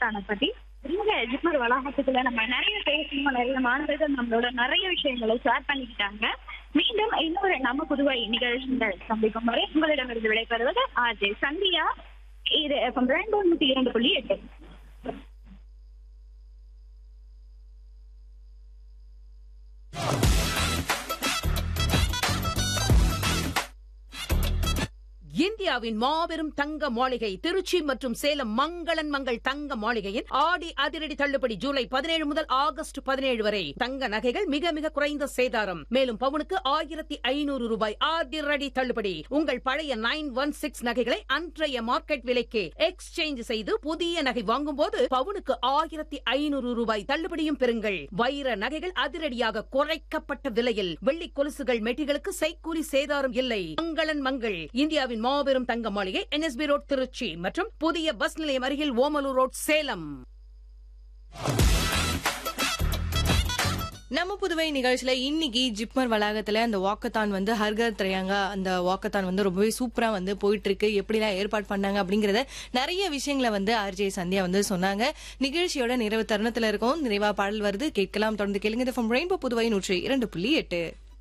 வாக்கத்தான பத்தி இங்க ஜிப்மர் வளாகத்துக்குள்ள நம்ம நிறைய பேசணும் நிறைய மாணவர்கள் நம்மளோட நிறைய விஷயங்களை ஷேர் பண்ணிக்கிட்டாங்க மீண்டும் இன்னொரு நம்ம புதுவை நிகழ்ச்சிகள் சந்திக்கும் வரை உங்களிடமிருந்து விடைபெறுவது ஆர்ஜே சந்தியா இது எஃப்எம் ரெண்டு நூத்தி இரண்டு புள்ளி எட்டு இந்தியாவின் மாபெரும் தங்க மாளிகை திருச்சி மற்றும் சேலம் மங்களன் மங்கள் தங்க மாளிகையின் ஆடி அதிரடி தள்ளுபடி ஜூலை பதினேழு முதல் ஆகஸ்ட் பதினேழு வரை தங்க நகைகள் மிக மிக குறைந்த சேதாரம் மேலும் பவுனுக்கு ஆயிரத்தி ஐநூறு ரூபாய் அதிரடி தள்ளுபடி உங்கள் பழைய நைன் ஒன் சிக்ஸ் நகைகளை அன்றைய மார்க்கெட் விலைக்கு எக்ஸ்சேஞ்ச் செய்து புதிய நகை வாங்கும் போது பவுனுக்கு ஆயிரத்தி ஐநூறு ரூபாய் தள்ளுபடியும் பெறுங்கள் வைர நகைகள் அதிரடியாக குறைக்கப்பட்ட விலையில் வெள்ளி கொலுசுகள் மெட்டிகளுக்கு செய்கூலி சேதாரம் இல்லை மங்களன் மங்கள் இந்தியாவின் மாபெரும் தங்க மாளிகை என்எஸ்பி ரோட் திருச்சி மற்றும் புதிய பஸ் நிலையம் அருகில் ஓமலூர் ரோட் சேலம் நம்ம புதுவை நிகழ்ச்சியில இன்னைக்கு ஜிப்மர் வளாகத்துல அந்த வாக்கத்தான் வந்து ஹர்கர் திரையாங்க அந்த வாக்கத்தான் வந்து ரொம்பவே சூப்பரா வந்து போயிட்டு இருக்கு எப்படிலாம் ஏற்பாடு பண்ணாங்க அப்படிங்கறத நிறைய விஷயங்களை வந்து ஆர்ஜே சந்தியா வந்து சொன்னாங்க நிகழ்ச்சியோட நிறைவு தருணத்துல இருக்கும் நிறைவா பாடல் வருது கேட்கலாம் தொடர்ந்து கேளுங்க ரெயின்போ புதுவை நூற்றி இரண்டு புள்ளி எட்டு